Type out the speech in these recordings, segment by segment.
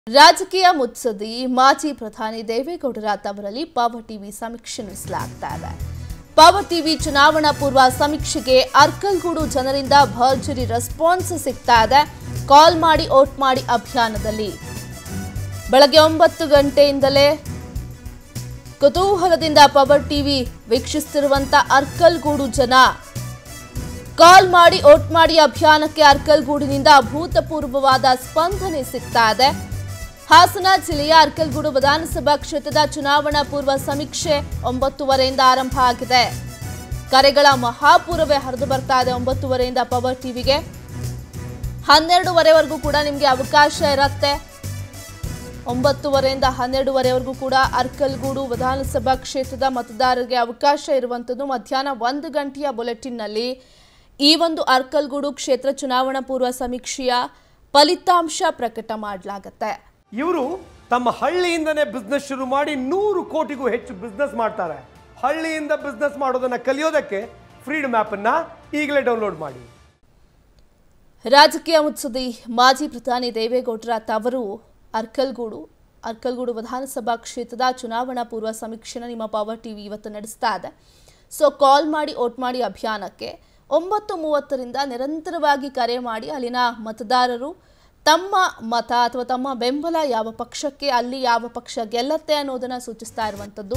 ರಾಜಕೀಯ ಮುತ್ಸದಿ ಮಾಜಿ ಪ್ರಧಾನಿ ದೇವೇಗೌಡರ ತವರಲ್ಲಿ ಪವರ್ ಟಿವಿ ಸಮೀಕ್ಷೆ ನಡೆಸಲಾಗ್ತಾ ಇದೆ ಪವರ್ ಟಿವಿ ಚುನಾವಣಾ ಪೂರ್ವ ಸಮೀಕ್ಷೆಗೆ ಅರ್ಕಲ್ಗೂಡು ಜನರಿಂದ ಭರ್ಜರಿ ರೆಸ್ಪಾನ್ಸ್ ಸಿಗ್ತಾ ಇದೆ ಕಾಲ್ ಮಾಡಿ ಓಟ್ ಮಾಡಿ ಅಭಿಯಾನದಲ್ಲಿ ಬೆಳಗ್ಗೆ ಒಂಬತ್ತು ಗಂಟೆಯಿಂದಲೇ ಕುತೂಹಲದಿಂದ ಪವರ್ ಟಿವಿ ವೀಕ್ಷಿಸುತ್ತಿರುವಂತ ಅರ್ಕಲ್ಗೂಡು ಜನ ಕಾಲ್ ಮಾಡಿ ಓಟ್ ಮಾಡಿ ಅಭಿಯಾನಕ್ಕೆ ಅರ್ಕಲ್ಗೂಡಿನಿಂದ ಅಭೂತಪೂರ್ವವಾದ ಸ್ಪಂದನೆ ಸಿಗ್ತಾ ಇದೆ ಹಾಸನ ಜಿಲ್ಲೆಯ ಅರ್ಕಲ್ಗೂಡು ವಿಧಾನಸಭಾ ಕ್ಷೇತ್ರದ ಚುನಾವಣಾ ಪೂರ್ವ ಸಮೀಕ್ಷೆ ಒಂಬತ್ತುವರೆಯಿಂದ ಆರಂಭ ಆಗಿದೆ ಕರೆಗಳ ಮಹಾಪೂರವೇ ಹರಿದು ಬರ್ತಾ ಇದೆ ಒಂಬತ್ತುವರೆಯಿಂದ ಪವರ್ ಟಿವಿಗೆ ಹನ್ನೆರಡುವರೆವರೆಗೂ ಕೂಡ ನಿಮಗೆ ಅವಕಾಶ ಇರುತ್ತೆ ಒಂಬತ್ತುವರೆಯಿಂದ ಹನ್ನೆರಡುವರೆವರೆಗೂ ಕೂಡ ಅರ್ಕಲ್ಗೂಡು ವಿಧಾನಸಭಾ ಕ್ಷೇತ್ರದ ಮತದಾರರಿಗೆ ಅವಕಾಶ ಇರುವಂಥದ್ದು ಮಧ್ಯಾಹ್ನ ಒಂದು ಗಂಟೆಯ ಬುಲೆಟಿನ್ನಲ್ಲಿ ಈ ಒಂದು ಅರ್ಕಲ್ಗೂಡು ಕ್ಷೇತ್ರ ಚುನಾವಣಾ ಪೂರ್ವ ಸಮೀಕ್ಷೆಯ ಫಲಿತಾಂಶ ಪ್ರಕಟ ಮಾಡಲಾಗತ್ತೆ ಇವರು ತಮ್ಮ ಹಳ್ಳಿಯಿಂದನೇ ಬಿಸ್ನೆಸ್ ಶುರು ಮಾಡಿ ನೂರು ಕೋಟಿಗೂ ಹೆಚ್ಚು ಬಿಸ್ನೆಸ್ ಮಾಡ್ತಾರೆ ಹಳ್ಳಿಯಿಂದ ಬಿಸ್ನೆಸ್ ಮಾಡೋದನ್ನ ಕಲಿಯೋದಕ್ಕೆ ಫ್ರೀಡಮ್ ಅನ್ನ ಈಗಲೇ ಡೌನ್ಲೋಡ್ ಮಾಡಿ ರಾಜಕೀಯ ಮುತ್ಸದಿ ಮಾಜಿ ಪ್ರಧಾನಿ ದೇವೇಗೌಡರ ತವರು ಅರ್ಕಲ್ಗೂಡು ಅರ್ಕಲ್ಗೂಡು ವಿಧಾನಸಭಾ ಕ್ಷೇತ್ರದ ಚುನಾವಣಾ ಪೂರ್ವ ಸಮೀಕ್ಷೆನ ನಿಮ್ಮ ಪವರ್ ಟಿವಿ ಇವತ್ತು ನಡೆಸ್ತಾ ಇದೆ ಸೊ ಕಾಲ್ ಮಾಡಿ ಓಟ್ ಮಾಡಿ ಅಭಿಯಾನಕ್ಕೆ ಒಂಬತ್ತು ಮೂವತ್ತರಿಂದ ನಿರಂತರವಾಗಿ ಕರೆ ಮಾಡಿ ಅಲ್ಲಿನ ಮತದಾರರು ತಮ್ಮ ಮತ ಅಥವಾ ತಮ್ಮ ಬೆಂಬಲ ಯಾವ ಪಕ್ಷಕ್ಕೆ ಅಲ್ಲಿ ಯಾವ ಪಕ್ಷ ಗೆಲ್ಲತ್ತೆ ಅನ್ನೋದನ್ನ ಸೂಚಿಸ್ತಾ ಇರುವಂಥದ್ದು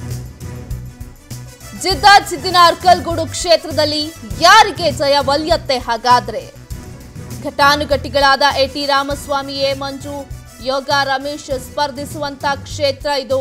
ಜಿದ್ದ ಜಿದ್ದಿನ ಅರ್ಕಲ್ಗೂಡು ಕ್ಷೇತ್ರದಲ್ಲಿ ಯಾರಿಗೆ ಜಯ ಒಲಿಯತ್ತೆ ಹಾಗಾದ್ರೆ ಘಟಾನುಘಟಿಗಳಾದ A T Ramaswamy A Manju Yoga Ramesh ಸ್ಪರ್ಧಿಸುವಂತ ಕ್ಷೇತ್ರ ಇದು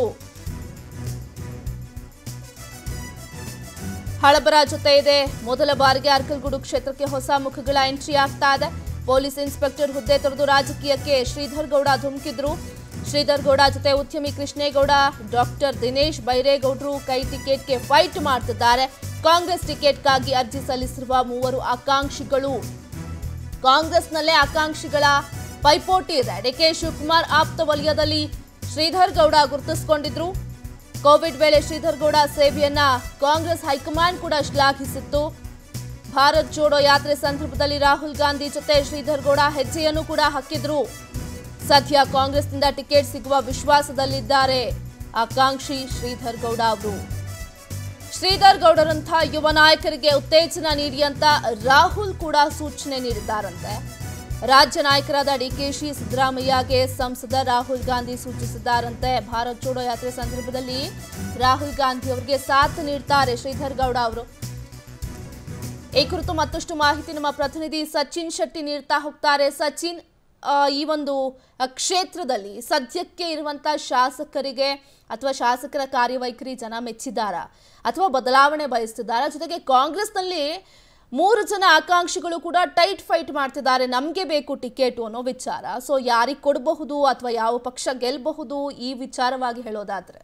ಹಳಬರ ಜೊತೆ ಇದೆ ಮೊದಲ ಬಾರಿಗೆ ಅರ್ಕಲ್ಗೂಡು ಕ್ಷೇತ್ರಕ್ಕೆ ಹೊಸ ಮುಖಗಳ ಎಂಟ್ರಿ ಆಗ್ತಾ ಇದೆ ಪೊಲೀಸ್ ಇನ್ಸ್ಪೆಕ್ಟರ್ ಹುದ್ದೆ ತೊರೆದು ರಾಜಕೀಯಕ್ಕೆ ಶ್ರೀಧರ್ ಗೌಡ ಧುಮುಕಿದ್ರು ಶ್ರೀಧರ್ ಗೌಡ ಜೊತೆ ಉದ್ಯಮಿ ಕೃಷ್ಣೇಗೌಡ ಡಾಕ್ಟರ್ ದಿನೇಶ್ ಬೈರೇಗೌಡರು ಕೈ ಟಿಕೆಟ್ಗೆ ಫೈಟ್ ಮಾಡ್ತಿದ್ದಾರೆ ಕಾಂಗ್ರೆಸ್ ಟಿಕೆಟ್ಗಾಗಿ ಅರ್ಜಿ ಸಲ್ಲಿಸಿರುವ ಮೂವರು ಆಕಾಂಕ್ಷಿಗಳು ಕಾಂಗ್ರೆಸ್ನಲ್ಲೇ ಆಕಾಂಕ್ಷಿಗಳ ಪೈಪೋಟಿ ಇದೆ ಡಿಕೆ ಶಿವಕುಮಾರ್ ಆಪ್ತ ವಲಯದಲ್ಲಿ ಶ್ರೀಧರ್ ಗೌಡ ಗುರುತಿಸಿಕೊಂಡಿದ್ರು ಕೋವಿಡ್ ವೇಳೆ ಶ್ರೀಧರ್ ಗೌಡ ಸೇವೆಯನ್ನ ಕಾಂಗ್ರೆಸ್ ಹೈಕಮಾಂಡ್ ಕೂಡ ಶ್ಲಾಘಿಸಿತ್ತು ಭಾರತ್ ಜೋಡೋ ಯಾತ್ರೆ ಸಂದರ್ಭದಲ್ಲಿ ರಾಹುಲ್ ಗಾಂಧಿ ಜೊತೆ ಶ್ರೀಧರ್ ಗೌಡ ಹೆಜ್ಜೆಯನ್ನು ಕೂಡ ಹಾಕಿದ್ರು ಸದ್ಯ ಕಾಂಗ್ರೆಸ್ನಿಂದ ಟಿಕೆಟ್ ಸಿಗುವ ವಿಶ್ವಾಸದಲ್ಲಿದ್ದಾರೆ ಆಕಾಂಕ್ಷಿ ಶ್ರೀಧರ್ ಗೌಡ ಅವರು ಶ್ರೀಧರ್ ಗೌಡರಂಥ ಯುವ ನಾಯಕರಿಗೆ ಉತ್ತೇಜನ ನೀಡಿ ಅಂತ ರಾಹುಲ್ ಕೂಡ ಸೂಚನೆ ನೀಡಿದ್ದಾರಂತೆ ರಾಜ್ಯ ನಾಯಕರಾದ ಡಿಕೆಶಿ ಸಿದ್ದರಾಮಯ್ಯಗೆ ಸಂಸದ ರಾಹುಲ್ ಗಾಂಧಿ ಸೂಚಿಸಿದ್ದಾರಂತೆ ಭಾರತ್ ಜೋಡೋ ಯಾತ್ರೆ ಸಂದರ್ಭದಲ್ಲಿ ರಾಹುಲ್ ಗಾಂಧಿ ಅವರಿಗೆ ಸಾಥ್ ನೀಡ್ತಾರೆ ಶ್ರೀಧರ್ ಗೌಡ ಅವರು ಈ ಕುರಿತು ಮತ್ತಷ್ಟು ಮಾಹಿತಿ ನಮ್ಮ ಪ್ರತಿನಿಧಿ ಸಚಿನ್ ಶೆಟ್ಟಿ ನೀಡ್ತಾ ಹೋಗ್ತಾರೆ ಸಚಿನ್ ಆ, ಈ ಒಂದು ಆ, ಕ್ಷೇತ್ರದಲ್ಲಿ ಸದ್ಯಕ್ಕೆ ಇರುವಂತ ಶಾಸಕರಿಗೆ ಅಥವಾ ಶಾಸಕರ ಕಾರ್ಯವೈಖರಿ ಜನ ಮೆಚ್ಚಿದ್ದಾರಾ ಅಥವಾ ಬದಲಾವಣೆ ಬಯಸ್ತಿದ್ದಾರಾ ಜೊತೆಗೆ ಕಾಂಗ್ರೆಸ್ನಲ್ಲಿ ಮೂರು ಜನ ಆಕಾಂಕ್ಷಿಗಳು ಕೂಡ ಟೈಟ್ ಫೈಟ್ ಮಾಡ್ತಿದ್ದಾರೆ ನಮಗೆ ಬೇಕು ಟಿಕೆಟ್ ಅನ್ನೋ ವಿಚಾರ ಸೊ ಯಾರಿಗೆ ಕೊಡಬಹುದು ಅಥವಾ ಯಾವ ಪಕ್ಷ ಗೆಲ್ಲಬಹುದು ಈ ವಿಚಾರವಾಗಿ ಹೇಳೋದಾದ್ರೆ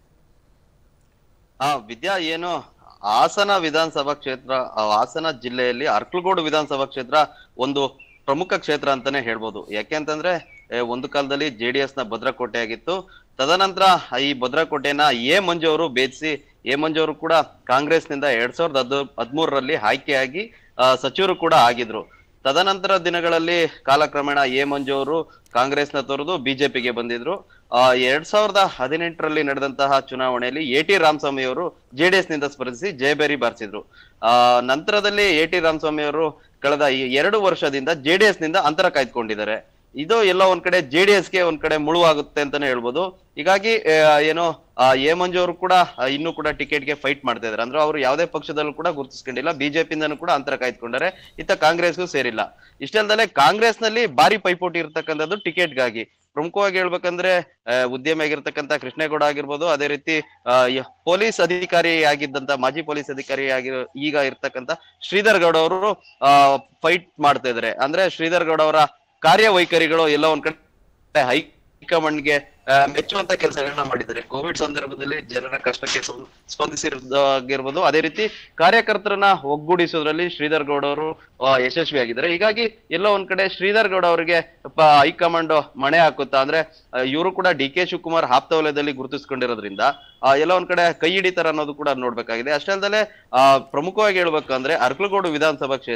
ಆ ವಿದ್ಯಾ ಏನು ಹಾಸನ ವಿಧಾನಸಭಾ ಕ್ಷೇತ್ರ ಆ, ಹಾಸನ ಜಿಲ್ಲೆಯಲ್ಲಿ ಅರ್ಕಲಗೂಡು ವಿಧಾನಸಭಾ ಕ್ಷೇತ್ರ ಒಂದು ಪ್ರಮುಖ ಕ್ಷೇತ್ರ ಅಂತಾನೆ ಹೇಳ್ಬೋದು ಯಾಕೆಂತಂದ್ರೆ ಏ, ಒಂದು ಕಾಲದಲ್ಲಿ ಜೆ ಡಿ ಎಸ್ ನ ಭದ್ರಕೋಟೆ ಆಗಿತ್ತು ತದನಂತರ ಈ ಭದ್ರಕೋಟೆನ ಎ ಮಂಜು ಅವರು ಭೇದಿಸಿ ಎ ಮಂಜು ಅವರು ಕೂಡ ಕಾಂಗ್ರೆಸ್ನಿಂದ ಎರಡ್ ಸಾವಿರದ ಹದ್ ಹದಿಮೂರರಲ್ಲಿ ಆಯ್ಕೆಯಾಗಿ ಆ, ಸಚಿವರು ಕೂಡ ಆಗಿದ್ರು ತದನಂತರ ದಿನಗಳಲ್ಲಿ ಕಾಲಕ್ರಮೇಣ ಎ ಮಂಜು ಅವರು ಕಾಂಗ್ರೆಸ್ನ ತೊರೆದು ಬಿಜೆಪಿಗೆ ಬಂದಿದ್ರು ಆ, ಎರಡ್ ಸಾವಿರದ ಹದಿನೆಂಟರಲ್ಲಿ ನಡೆದಂತಹ ಚುನಾವಣೆಯಲ್ಲಿ ಎ ಟಿ ರಾಮಸ್ವಾಮಿ ಅವರು ಜೆಡಿಎಸ್ ನಿಂದ ಸ್ಪರ್ಧಿಸಿ ಜಯಬೇರಿ ಬಾರಿಸಿದ್ರು ಆ ನಂತರದಲ್ಲಿ ಎ ಟಿ ರಾಮಸ್ವಾಮಿ ಅವರು ಕಳೆದ ಈ ಎರಡು ವರ್ಷದಿಂದ ಜೆಡಿಎಸ್ ನಿಂದ ಅಂತರ ಕಾಯ್ದುಕೊಂಡಿದ್ದಾರೆ ಇದು ಎಲ್ಲೋ ಒಂದ್ ಕಡೆ ಜೆಡಿಎಸ್ ಗೆ ಒಂದ್ ಕಡೆ ಮುಳುವಾಗುತ್ತೆ ಅಂತಾನೆ ಹೇಳ್ಬೋದು ಹೀಗಾಗಿ ಆ, ಏನು ಆ, ಎ ಮಂಜು ಅವರು ಕೂಡ ಆ, ಇನ್ನೂ ಕೂಡ ಟಿಕೆಟ್ ಗೆ ಫೈಟ್ ಮಾಡ್ತಾ ಇದಾರೆ ಅಂದ್ರೆ ಅವರು ಯಾವುದೇ ಪಕ್ಷದಲ್ಲೂ ಕೂಡ ಗುರುತಿಸ್ಕೊಂಡಿಲ್ಲ ಬಿಜೆಪಿಯಿಂದನೂ ಕೂಡ ಅಂತರ ಕಾಯ್ದುಕೊಂಡಾರೆ ಇತ್ತ ಕಾಂಗ್ರೆಸ್ಗೂ ಸೇರಿಲ್ಲ ಇಷ್ಟಲ್ದಲೆ ಕಾಂಗ್ರೆಸ್ ನಲ್ಲಿ ಭಾರಿ ಪೈಪೋಟಿ ಇರ್ತಕ್ಕಂಥದ್ದು ಟಿಕೆಟ್ಗಾಗಿ ಪ್ರಮುಖವಾಗಿ ಹೇಳ್ಬೇಕಂದ್ರೆ ಆ, ಉದ್ಯಮಿ ಆಗಿರ್ತಕ್ಕಂಥ ಕೃಷ್ಣೇಗೌಡ ಆಗಿರ್ಬೋದು ಅದೇ ರೀತಿ ಆ, ಯ- ಪೊಲೀಸ್ ಅಧಿಕಾರಿ ಆಗಿದ್ದಂತ ಮಾಜಿ ಪೊಲೀಸ್ ಅಧಿಕಾರಿ ಆಗಿರೋ ಈಗ ಇರ್ತಕ್ಕಂಥ ಶ್ರೀಧರ್ ಗೌಡ ಅವರು ಫೈಟ್ ಮಾಡ್ತಾ ಇದಾರೆ ಅಂದ್ರೆ ಶ್ರೀಧರ್ ಗೌಡ ಅವರ ಕಾರ್ಯವೈಖರಿಗಳು ಎಲ್ಲ ಒಂದ್ ಕಡೆ ಹೈಕಮಾಂಡ್ಗೆ ಆ, ಮೆಚ್ಚುವಂತ ಕೆಲಸಗಳನ್ನ ಮಾಡಿದ್ದಾರೆ ಕೋವಿಡ್ ಸಂದರ್ಭದಲ್ಲಿ ಜನರ ಕಷ್ಟಕ್ಕೆ ಸ್ಪ- ಸ್ಪಂದಿಸಿರೋದಾಗಿರ್ಬೋದು ಅದೇ ರೀತಿ ಕಾರ್ಯಕರ್ತರನ್ನ ಒಗ್ಗೂಡಿಸೋದ್ರಲ್ಲಿ ಶ್ರೀಧರ್ ಗೌಡ ಅವರು ಯಶಸ್ವಿಯಾಗಿದ್ದಾರೆ ಹೀಗಾಗಿ ಎಲ್ಲೋ ಒಂದ್ ಕಡೆ ಶ್ರೀಧರ್ ಗೌಡ ಅವರಿಗೆ ಪ- ಹೈಕಮಾಂಡ್ ಮಣೆ ಹಾಕುತ್ತಾ ಅಂದ್ರೆ ಇವರು ಕೂಡ ಡಿ ಕೆ ಶಿವಕುಮಾರ್ ಆಪ್ತ ವಲಯದಲ್ಲಿ ಗುರುತಿಸ್ಕೊಂಡಿರೋದ್ರಿಂದ ಆ, ಎಲ್ಲ ಒಂದ್ ಕಡೆ ಕೈ ಹಿಡಿತಾರ ಅನ್ನೋದು ಕೂಡ ನೋಡ್ಬೇಕಾಗಿದೆ ಅಷ್ಟೇ ಅಲ್ಲದೆ ಆ ಪ್ರಮುಖವಾಗಿ ಹೇಳ್ಬೇಕು ಅಂದ್ರೆ ಅರ್ಕಲಗೂಡು ವಿಧಾನಸಭಾ ಕ್ಷೇತ್ರ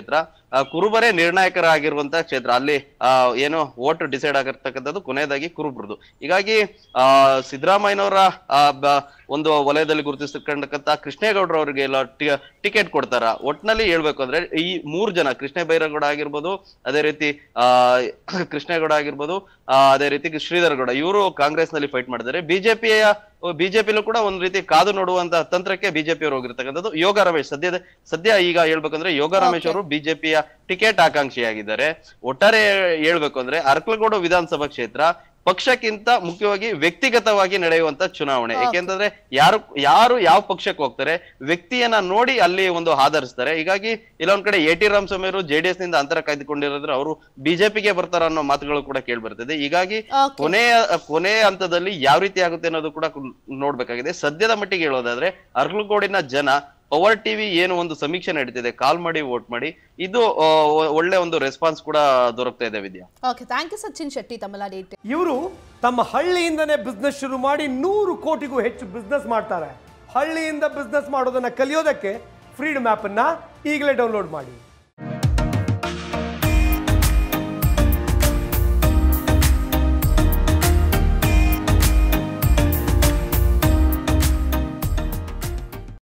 ಆ, ಕುರುಬರೇ ನಿರ್ಣಾಯಕರಾಗಿರುವಂತ ಕ್ಷೇತ್ರ ಅಲ್ಲಿ ಆ, ಏನು ವೋಟ್ ಡಿಸೈಡ್ ಆಗಿರ್ತಕ್ಕಂಥದ್ದು ಕೊನೆಯದಾಗಿ ಕುರುಬ್ರದು ಹೀಗಾಗಿ ಆ ಸಿದ್ದರಾಮಯ್ಯನವರ ಆ, ಬ- ಒಂದು ವಲಯದಲ್ಲಿ ಗುರುತಿಸಿಕೊಂಡಕ್ಕಂತ ಕೃಷ್ಣೇಗೌಡರ ಅವರಿಗೆ ಎಲ್ಲ ಟಿಕೆಟ್ ಕೊಡ್ತಾರ ಒಟ್ನಲ್ಲಿ ಹೇಳ್ಬೇಕು ಅಂದ್ರೆ ಈ ಮೂರ್ ಜನ ಕೃಷ್ಣ ಬೈರೇಗೌಡ ಆಗಿರ್ಬೋದು ಅದೇ ರೀತಿ ಆ ಕೃಷ್ಣೇಗೌಡ ಆಗಿರ್ಬೋದು ಆ, ಅದೇ ರೀತಿ ಶ್ರೀಧರ್ ಗೌಡ ಇವರು ಕಾಂಗ್ರೆಸ್ ನಲ್ಲಿ ಫೈಟ್ ಮಾಡಿದ್ದಾರೆ ಬಿಜೆಪಿಯ ಬಿಜೆಪಿಲೂ ಕೂಡ ಒಂದ್ ರೀತಿ ಕಾದು ನೋಡುವಂತ ತಂತ್ರಕ್ಕೆ ಬಿಜೆಪಿ ಅವರು ಹೋಗಿರ್ತಕ್ಕಂಥದ್ದು ಯೋಗ ರಮೇಶ್ ಸದ್ಯದ ಸದ್ಯ ಈಗ ಹೇಳ್ಬೇಕಂದ್ರೆ ಯೋಗ ರಮೇಶ್ ಅವರು ಬಿಜೆಪಿಯ ಟಿಕೆಟ್ ಆಕಾಂಕ್ಷಿಯಾಗಿದ್ದಾರೆ ಒಟ್ಟಾರೆ ಹೇಳ್ಬೇಕು ಅಂದ್ರೆ ಅರ್ಕಲಗೂಡು ವಿಧಾನಸಭಾ ಕ್ಷೇತ್ರ ಪಕ್ಷಕ್ಕಿಂತ ಮುಖ್ಯವಾಗಿ ವ್ಯಕ್ತಿಗತವಾಗಿ ನಡೆಯುವಂತ ಚುನಾವಣೆ ಯಾಕೆಂತಂದ್ರೆ ಯಾರು ಯಾರು ಯಾವ ಪಕ್ಷಕ್ಕೆ ಹೋಗ್ತಾರೆ ವ್ಯಕ್ತಿಯನ್ನ ನೋಡಿ ಅಲ್ಲಿ ಒಂದು ಆಧರಿಸ್ತಾರೆ ಹೀಗಾಗಿ ಇಲ್ಲೊಂದ್ ಕಡೆ ಎ ಟಿ ರಾಮಸ್ವಾಮಿ ಅವರು ಜೆಡಿಎಸ್ ನಿಂದ ಅಂತರ ಕಾಯ್ದುಕೊಂಡಿರೋದ್ರೆ ಅವರು ಬಿಜೆಪಿಗೆ ಬರ್ತಾರ ಅನ್ನೋ ಮಾತುಗಳು ಕೂಡ ಕೇಳಿ ಬರ್ತದೆ ಹೀಗಾಗಿ Okay. ಕೊನೆಯ ಕೊನೆಯ ಹಂತದಲ್ಲಿ ಯಾವ ರೀತಿ ಆಗುತ್ತೆ ಅನ್ನೋದು ಕೂಡ ಕು- ನೋಡ್ಬೇಕಾಗಿದೆ ಸದ್ಯದ ಮಟ್ಟಿಗೆ ಹೇಳೋದಾದ್ರೆ ಅರ್ಕಲಗೂಡಿನ ಜನ ಪವರ್ ಟಿವಿ ಏನು ಒಂದು ಸಮೀಕ್ಷೆ ನಡೀತಿದೆ ಕಾಲ್ ಮಾಡಿ ವೋಟ್ ಮಾಡಿ ಇದು ಆ, ಒ- ಒಳ್ಳೆ ಒಂದು ರೆಸ್ಪಾನ್ಸ್ ಕೂಡ ದೊರಕ್ತಾ ಇದೆ Vidya okay thank you Sachin Shetty ತಮ್ಮೆಲ್ಲ ಡೀಟೇಲ್ ಇವರು ತಮ್ಮ ಹಳ್ಳಿಯಿಂದನೇ ಬಿಸ್ನೆಸ್ ಶುರು ಮಾಡಿ ನೂರು ಕೋಟಿಗೂ ಹೆಚ್ಚು ಬಿಸ್ನೆಸ್ ಮಾಡ್ತಾರೆ ಹಳ್ಳಿಯಿಂದ ಬಿಸ್ನೆಸ್ ಮಾಡೋದನ್ನ ಕಲಿಯೋದಕ್ಕೆ ಫ್ರೀಡಮ್ ಆ್ಯಪನ್ನು ಈಗಲೇ ಡೌನ್ಲೋಡ್ ಮಾಡಿ